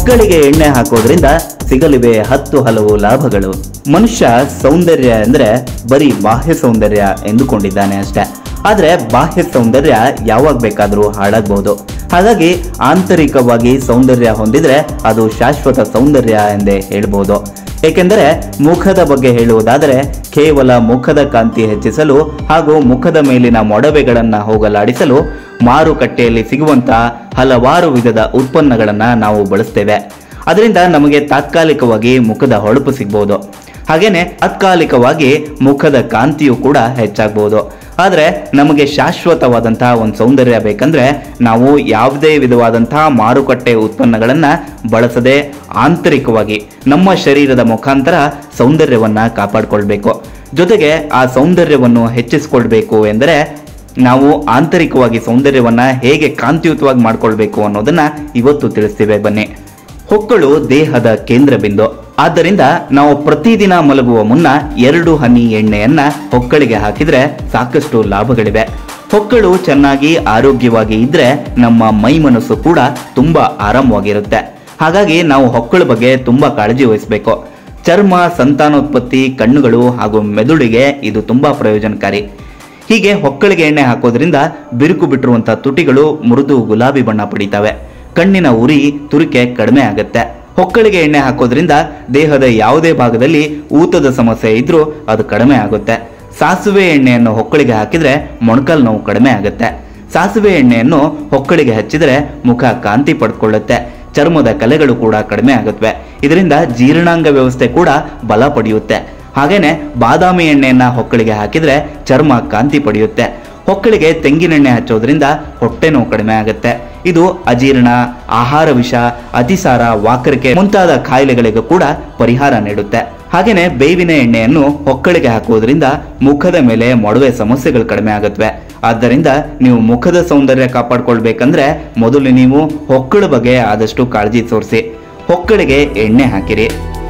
ಹೊಕ್ಕಳಿಗೆ ಎಣ್ಣೆ ಹಾಕೋದ್ರಿಂದ ಸಿಗಲಿವೆ ಹತ್ತು ಹಲವು ಲಾಭಗಳು ಮನುಷ್ಯ ಸೌಂದರ್ಯ ಅಂದ್ರೆ ಬರೀ ಬಾಹ್ಯ ಸೌಂದರ್ಯ ಎಂದುಕೊಂಡಿದ್ದಾನೆ ಅಷ್ಟೇ ಆದ್ರೆ ಬಾಹ್ಯ ಸೌಂದರ್ಯ ಯಾವಾಗ ಬೇಕಾದರೂ ಹಾಳಾಗಬಹುದು ಹಾಗಾಗಿ ಆಂತರಿಕವಾಗಿ ಸೌಂದರ್ಯ ಹೊಂದಿದ್ರೆ ಅದು ಶಾಶ್ವತ ಸೌಂದರ್ಯ ಎಂದೇ ಹೇಳ್ಬೋದು ಏಕೆಂದರೆ ಮುಖದ ಬಗ್ಗೆ ಹೇಳುವುದಾದರೆ ಕೇವಲ ಮುಖದ ಕಾಂತಿ ಹೆಚ್ಚಿಸಲು ಹಾಗೂ ಮುಖದ ಮೇಲಿನ ಮೊಡವೆಗಳನ್ನು ಹೋಗಲಾಡಿಸಲು ಮಾರುಕಟ್ಟೆಯಲ್ಲಿ ಸಿಗುವಂತಹ ಹಲವಾರು ವಿಧದ ಉತ್ಪನ್ನಗಳನ್ನು ನಾವು ಬಳಸ್ತೇವೆ ಅದರಿಂದ ನಮಗೆ ತಾತ್ಕಾಲಿಕವಾಗಿ ಮುಖದ ಹೊಳಪು ಸಿಗ್ಬೋದು ಹಾಗೇನೆ ತಾತ್ಕಾಲಿಕವಾಗಿ ಮುಖದ ಕಾಂತಿಯು ಕೂಡ ಹೆಚ್ಚಾಗಬಹುದು ಆದರೆ ನಮಗೆ ಶಾಶ್ವತವಾದಂತಹ ಒಂದು ಸೌಂದರ್ಯ ಬೇಕಂದ್ರೆ ನಾವು ಯಾವುದೇ ವಿಧವಾದಂತಹ ಮಾರುಕಟ್ಟೆ ಉತ್ಪನ್ನಗಳನ್ನು ಬಳಸದೆ ಆಂತರಿಕವಾಗಿ ನಮ್ಮ ಶರೀರದ ಮುಖಾಂತರ ಸೌಂದರ್ಯವನ್ನ ಕಾಪಾಡಿಕೊಳ್ಬೇಕು ಜೊತೆಗೆ ಆ ಸೌಂದರ್ಯವನ್ನು ಹೆಚ್ಚಿಸಿಕೊಳ್ಬೇಕು ಎಂದರೆ ನಾವು ಆಂತರಿಕವಾಗಿ ಸೌಂದರ್ಯವನ್ನ ಹೇಗೆ ಕಾಂತಿಯುತವಾಗಿ ಮಾಡ್ಕೊಳ್ಬೇಕು ಅನ್ನೋದನ್ನ ಇವತ್ತು ತಿಳಿಸ್ತೀವಿ ಬನ್ನಿ ಹೊಕ್ಕಳು ದೇಹದ ಕೇಂದ್ರ ಬಿಂದು ಆದ್ದರಿಂದ ನಾವು ಪ್ರತಿದಿನ ಮಲಗುವ ಮುನ್ನ ಎರಡು ಹನಿ ಎಣ್ಣೆಯನ್ನ ಹೊಕ್ಕಳಿಗೆ ಹಾಕಿದ್ರೆ ಸಾಕಷ್ಟು ಲಾಭಗಳಿವೆ ಹೊಕ್ಕಳು ಚೆನ್ನಾಗಿ ಆರೋಗ್ಯವಾಗಿ ಇದ್ರೆ ನಮ್ಮ ಮೈ ಮನಸ್ಸು ಕೂಡ ತುಂಬಾ ಆರಾಮವಾಗಿರುತ್ತೆ ಹಾಗಾಗಿ ನಾವು ಹೊಕ್ಕಳ ಬಗ್ಗೆ ತುಂಬಾ ಕಾಳಜಿ ವಹಿಸಬೇಕು ಚರ್ಮ ಸಂತಾನೋತ್ಪತ್ತಿ ಕಣ್ಣುಗಳು ಹಾಗೂ ಮೆದುಳಿಗೆ ಇದು ತುಂಬಾ ಪ್ರಯೋಜನಕಾರಿ ಹೀಗೆ ಹೊಕ್ಕಳಿಗೆ ಎಣ್ಣೆ ಹಾಕೋದ್ರಿಂದ ಬಿರುಕು ಬಿಟ್ಟಿರುವಂತಹ ತುಟಿಗಳು ಮೃದು ಗುಲಾಬಿ ಬಣ್ಣ ಪಡಿತವೆ ಕಣ್ಣಿನ ಉರಿ ತುರಿಕೆ ಕಡಿಮೆ ಆಗುತ್ತೆ ಹೊಕ್ಕಳಿಗೆ ಎಣ್ಣೆ ಹಾಕೋದ್ರಿಂದ ದೇಹದ ಯಾವುದೇ ಭಾಗದಲ್ಲಿ ಊತದ ಸಮಸ್ಯೆ ಇದ್ರೂ ಅದು ಕಡಿಮೆ ಆಗುತ್ತೆ ಸಾಸಿವೆ ಎಣ್ಣೆಯನ್ನು ಹೊಕ್ಕಳಿಗೆ ಹಾಕಿದ್ರೆ ಮೊಣಕಾಲು ನೋವು ಕಡಿಮೆ ಆಗುತ್ತೆ ಸಾಸಿವೆ ಎಣ್ಣೆಯನ್ನು ಹೊಕ್ಕಳಿಗೆ ಹಚ್ಚಿದ್ರೆ ಮುಖ ಕಾಂತಿ ಪಡೆದುಕೊಳ್ಳುತ್ತೆ ಚರ್ಮದ ಕಲೆಗಳು ಕೂಡ ಕಡಿಮೆ ಆಗುತ್ತವೆ ಇದರಿಂದ ಜೀರ್ಣಾಂಗ ವ್ಯವಸ್ಥೆ ಕೂಡ ಬಲ ಪಡೆಯುತ್ತೆ ಹಾಗೇನೆ ಬಾದಾಮಿ ಎಣ್ಣೆಯನ್ನ ಹೊಕ್ಕಳಿಗೆ ಹಾಕಿದ್ರೆ ಚರ್ಮ ಕಾಂತಿ ಪಡೆಯುತ್ತೆ ಹೊಕ್ಕಳಿಗೆ ತೆಂಗಿನೆಣ್ಣೆ ಹಚ್ಚೋದ್ರಿಂದ ಹೊಟ್ಟೆ ನೋವು ಕಡಿಮೆ ಆಗುತ್ತೆ ಇದು ಅಜೀರ್ಣ ಆಹಾರ ವಿಷ ಅತಿಸಾರ ವಾಕರಿಕೆ ಮುಂತಾದ ಕಾಯಿಲೆಗಳಿಗೂ ಕೂಡ ಪರಿಹಾರ ನೀಡುತ್ತೆ ಹಾಗೇನೆ ಬೇವಿನ ಎಣ್ಣೆಯನ್ನು ಹೊಕ್ಕಳಿಗೆ ಹಾಕುವುದರಿಂದ ಮುಖದ ಮೇಲೆ ಮೊಡವೆ ಸಮಸ್ಯೆಗಳು ಕಡಿಮೆ ಆಗುತ್ತವೆ ಆದ್ದರಿಂದ ನೀವು ಮುಖದ ಸೌಂದರ್ಯ ಕಾಪಾಡ್ಕೊಳ್ಬೇಕಂದ್ರೆ ಮೊದಲು ನೀವು ಹೊಕ್ಕಳ ಬಗ್ಗೆ ಆದಷ್ಟು ಕಾಳಜಿ ತೋರಿಸಿ ಹೊಕ್ಕಳಿಗೆ ಎಣ್ಣೆ ಹಾಕಿರಿ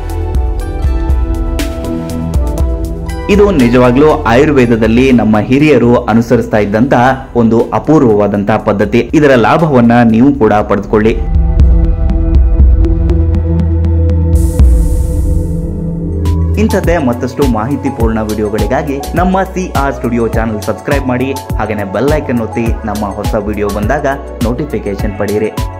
ಇದು ನಿಜವಾಗ್ಲೂ ಆಯುರ್ವೇದದಲ್ಲಿ ನಮ್ಮ ಹಿರಿಯರು ಅನುಸರಿಸ್ತಾ ಇದ್ದಂತಹ ಒಂದು ಅಪೂರ್ವವಾದಂತಹ ಪದ್ಧತಿ ಇದರ ಲಾಭವನ್ನ ನೀವು ಕೂಡ ಪಡೆದುಕೊಳ್ಳಿ ಇಂಥದ್ದೇ ಮತ್ತಷ್ಟು ಮಾಹಿತಿಪೂರ್ಣ ವಿಡಿಯೋಗಳಿಗಾಗಿ ನಮ್ಮ C R studio channel subscribe ಮಾಡಿ ಹಾಗೆಯೇ ಬೆಲ್ ಐಕನ್ ಒತ್ತಿ ನಮ್ಮ ಹೊಸ ವಿಡಿಯೋ ಬಂದಾಗ ನೋಟಿಫಿಕೇಶನ್ ಪಡೆಯಿರಿ